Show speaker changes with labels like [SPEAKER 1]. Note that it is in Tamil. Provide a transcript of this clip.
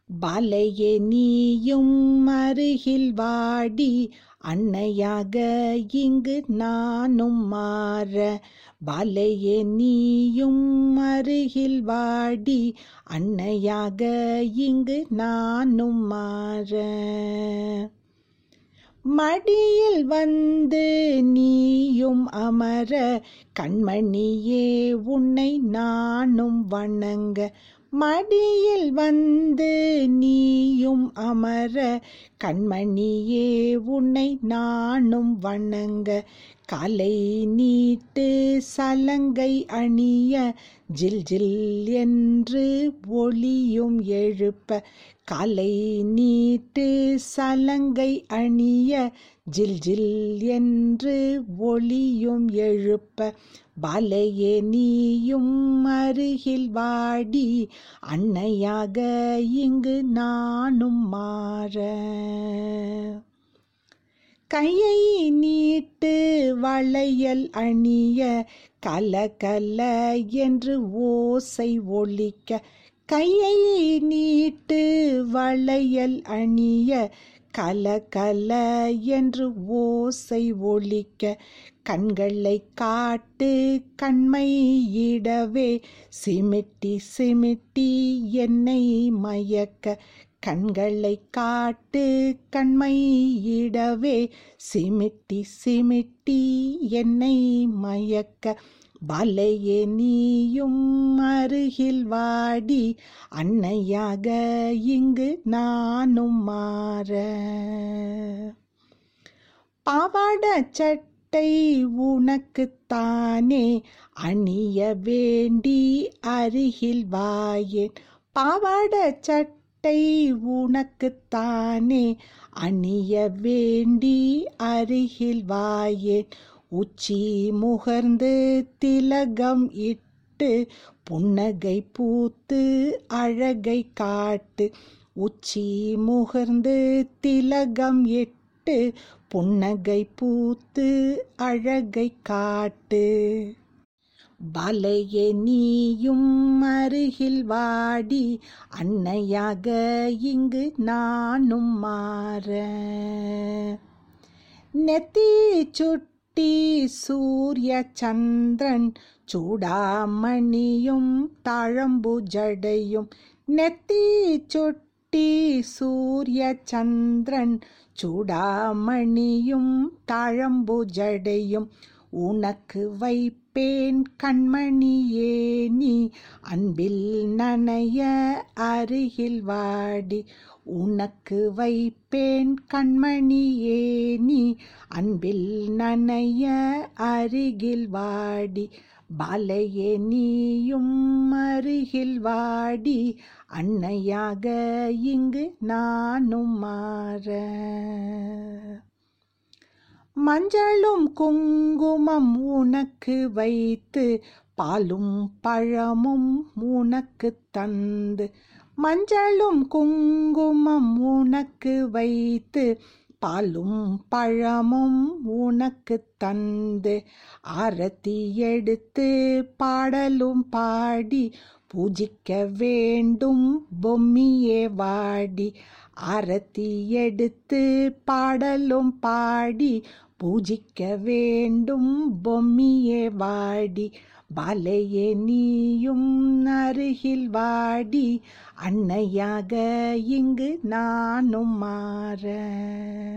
[SPEAKER 1] பாலையே நீயும் அருகில் வாடி அன்னையாக இங்கு நானும் மாற பாலையே நீயும் அருகில் வாடி அன்னையாக இங்கு நானும் மாற மடியில் வந்து நீயும் அமர கண்மணியே உன்னை நானும் வணங்க மடியில் வந்து நீயும் அமர கண்மணியே உன்னை நானும் வணங்க காலை நீட்டு சலங்கை அணிய ஜில் ஜில் என்று ஒளியும் எழுப்ப காலை நீட்டு சலங்கை அணிய ஜில் ஜில் என்று ஒளியும் எழுப்ப பாலையே நீயும் அருகில் வாடி அன்னையாக இங்கு நானும் மாற கையை நீட்டு வளையல் அணிய கல கல என்று ஓசை ஒலிக்க கையை நீட்டு வளையல் அணிய கல கல என்று ஓசை ஒலிக்க கண்களை காட்டு கண்மையிடவே சிமிட்டி சிமிட்டி என்னை மயக்க கண்களை காட்டு கண்மையிடவே சிமிட்டி சிமிட்டி என்னை மயக்க பாலையே நீயும் அருகில் வாடி அன்னையாக இங்கு நானும் மாற பாவாட சட்டை உனக்குத்தானே அணிய வேண்டி அருகில் வாயேன் பாவாட சட்டை உனக்குத்தானே அணிய வேண்டி அருகில் வாயேன் உச்சி முகர்ந்து திலகம் இட்டு புன்னகை பூத்து அழகை காட்டு உச்சி முகர்ந்து திலகம் இட்டு புன்னகை பூத்து அழகை காட்டு பாலையே நீயும் அருகில் வாடி அன்னையாக இங்கு நானும் மாற நெத்தி சுட்டி சூரிய சந்திரன் சூடாமணியும் தாழம்பு ஜடையும் நெத்தி சுட்டி சூரிய சந்திரன் சூடாமணியும் தாழம்பு ஜடையும் உனக்கு வைப்பேன் கண்மணியே நீ அன்பில் நனைய அருகில் வாடி உனக்கு வைப்பேன் கண்மணியே நீ அன்பில் நனைய அருகில் வாடி பாலையே நீயும் அருகில் வாடி அன்னையாக இங்கு நானும் மாற மஞ்சளும் குங்குமம் உனக்கு வைத்து பாலும் பழமும் உனக்கு தந்து மஞ்சளும் குங்குமம் உனக்கு வைத்து பாலும் பழமும் உனக்கு தந்து ஆரத்தி எடுத்து பாடலும் பாடி பூஜிக்க வேண்டும் பொம்மியே வாடி ஆரத்தி எடுத்து பாடலும் பாடி பூஜிக்க வேண்டும் பொம்மியே வாடி பாலையே நீயும் அருகில் வாடி அன்னையாக இங்கு நானும் மாற